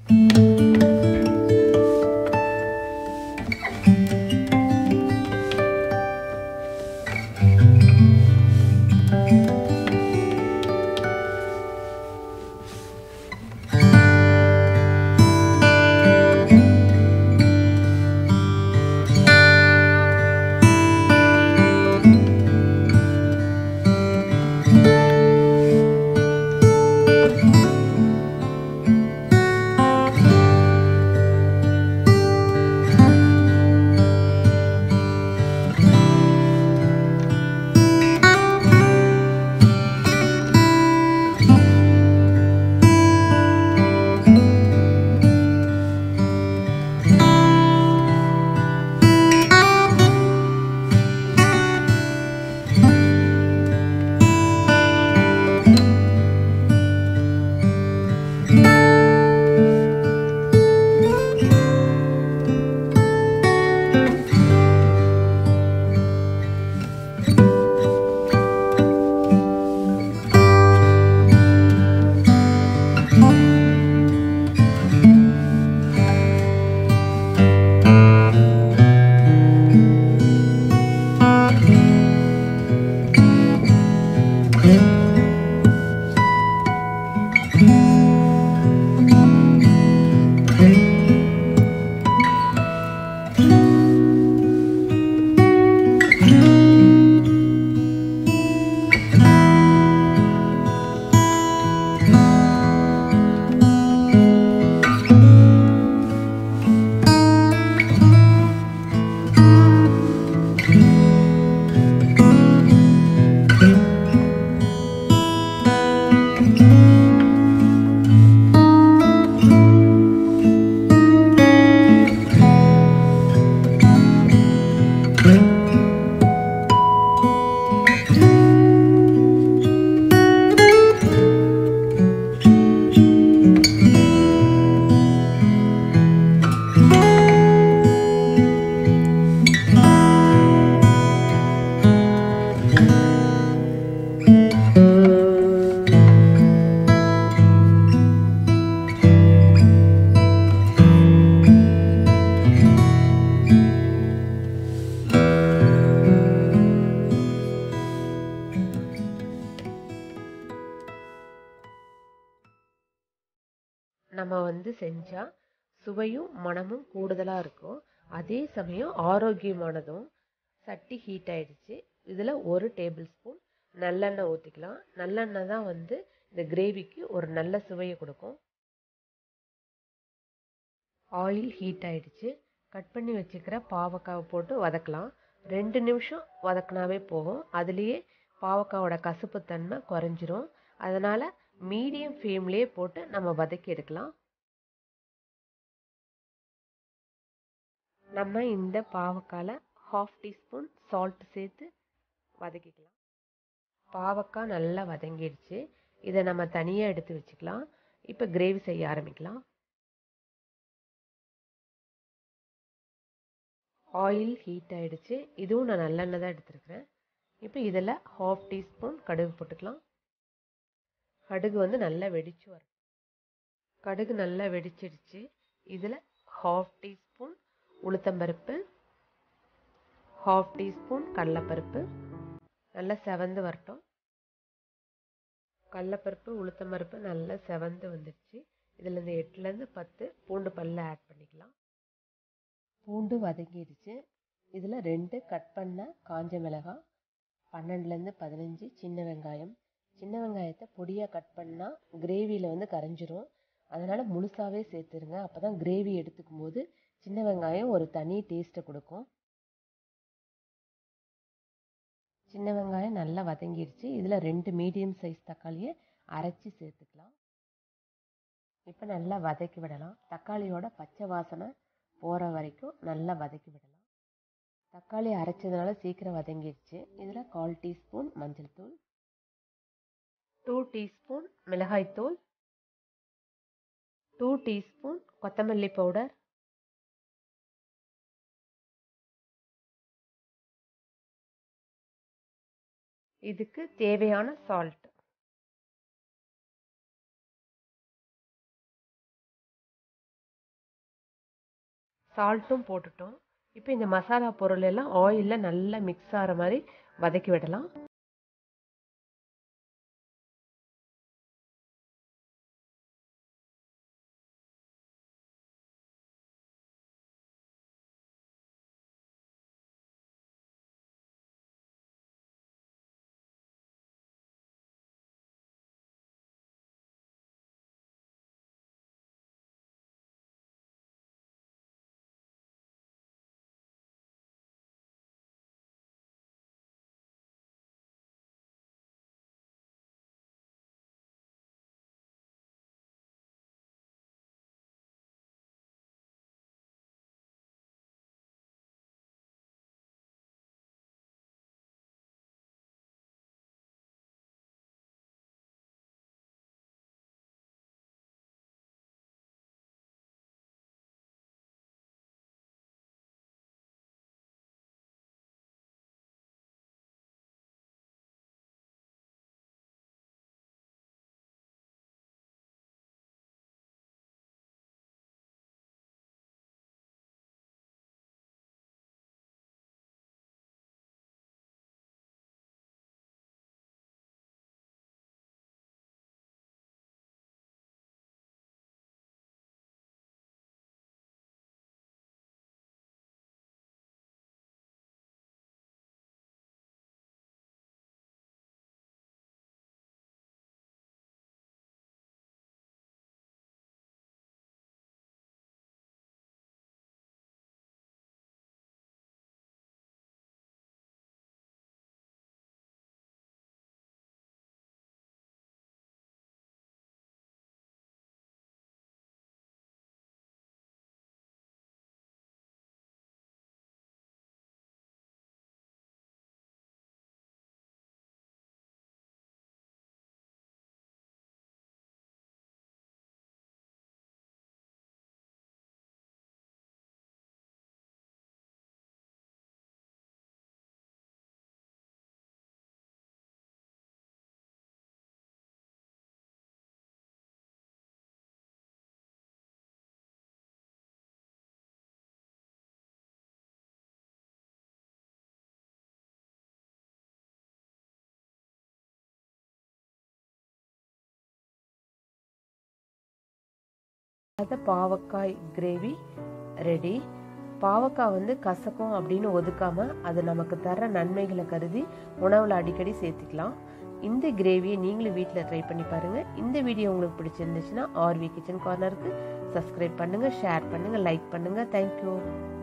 நம்ம வந்து செஞ்சால் சுவையும் மணமும் கூடுதலாக இருக்கும் அதே சமயம் ஆரோக்கியமானதும் சட்டி ஹீட் ஆயிடுச்சு இதில் ஒரு டேபிள் ஸ்பூன் நல்லெண்ணெய் ஊற்றிக்கலாம் நல்லெண்ணெய் தான் வந்து இந்த கிரேவிக்கு ஒரு நல்ல சுவையை கொடுக்கும் ஆயில் ஹீட் ஆயிடுச்சு கட் பண்ணி வச்சுக்கிற பாவக்காவை போட்டு வதக்கலாம் ரெண்டு நிமிஷம் வதக்கினாவே போகும் அதுலேயே பாவக்காவோட கசப்புத்தன்மை குறைஞ்சிரும் அதனால் மீடியம் ஃப்ளேம்லேயே போட்டு நம்ம வதக்கி எடுக்கலாம் நம்ம இந்த பாவக்காயில் ஹாஃப் டீஸ்பூன் சால்ட் சேர்த்து வதக்கிக்கலாம் பாவக்காய் நல்லா வதங்கிடுச்சு இதை நம்ம தனியாக எடுத்து வச்சுக்கலாம் இப்போ கிரேவி செய்ய ஆரம்பிக்கலாம் ஆயில் ஹீட் ஆகிடுச்சு இதுவும் நான் நல்லெண்ணெய் தான் எடுத்துருக்கிறேன் இப்போ இதில் ஹாஃப் டீஸ்பூன் கடுகு போட்டுக்கலாம் கடுகு வந்து நல்லா வெடிச்சு வரும் கடுகு நல்லா வெடிச்சிடுச்சு இதில் ஹாஃப் டீஸ்பூன் உளுத்தம்பருப்பு ஹாஃப் டீஸ்பூன் கடலப்பருப்பு நல்லா செவந்து வரட்டும் கடலப்பருப்பு உளுத்தம்பருப்பு நல்லா செவந்து வந்துடுச்சு இதில் இந்த எட்டுலேருந்து பத்து பூண்டு பல்ல ஆட் பண்ணிக்கலாம் பூண்டு வதங்கிடுச்சு இதில் ரெண்டு கட் பண்ண காஞ்ச மிளகாய் பன்னெண்டுலேருந்து பதினஞ்சு சின்ன வெங்காயம் சின்ன வெங்காயத்தை பொடியாக கட் பண்ணால் கிரேவியில் வந்து கரைஞ்சிரும் அதனால் முழுசாகவே சேர்த்துருங்க அப்போ தான் கிரேவி எடுத்துக்கும் போது சின்ன வெங்காயம் ஒரு தனி டேஸ்ட்டை கொடுக்கும் சின்ன வெங்காயம் நல்லா வதங்கிடுச்சு இதில் ரெண்டு மீடியம் சைஸ் தக்காளியை அரைச்சி சேர்த்துக்கலாம் இப்போ நல்லா வதக்கி விடலாம் தக்காளியோட பச்சை வாசனை போகிற வரைக்கும் நல்லா வதக்கி விடலாம் தக்காளி அரைச்சதுனால சீக்கிரம் வதங்கிடுச்சு இதில் கால் டீஸ்பூன் மஞ்சள் தூள் டூ டீஸ்பூன் மிளகாய்த்தூள் டூ டீஸ்பூன் கொத்தமல்லி பவுடர் இதுக்கு தேவையான சால்ட் சால்ட்டும் போட்டுட்டோம் இப்போ இந்த மசாலா பொருள் எல்லாம் ஆயிலில் நல்லா மிக்ஸ் ஆகிற மாதிரி வதக்கி விடலாம் அது பாவக்காய் கிரேவி ரெடி பாவக்காய் வந்து கசக்கும் அப்படின்னு ஒதுக்காம அது நமக்கு தர நன்மைகளை கருதி உணவில் அடிக்கடி சேர்த்துக்கலாம் இந்த கிரேவியை நீங்களும் வீட்டில் ட்ரை பண்ணி பாருங்கள் இந்த வீடியோ உங்களுக்கு பிடிச்சிருந்துச்சுன்னா ஆர்வி கிச்சன் கார்னருக்கு சப்ஸ்கிரைப் பண்ணுங்கள் ஷேர் பண்ணுங்கள் லைக் பண்ணுங்கள் தேங்க்யூ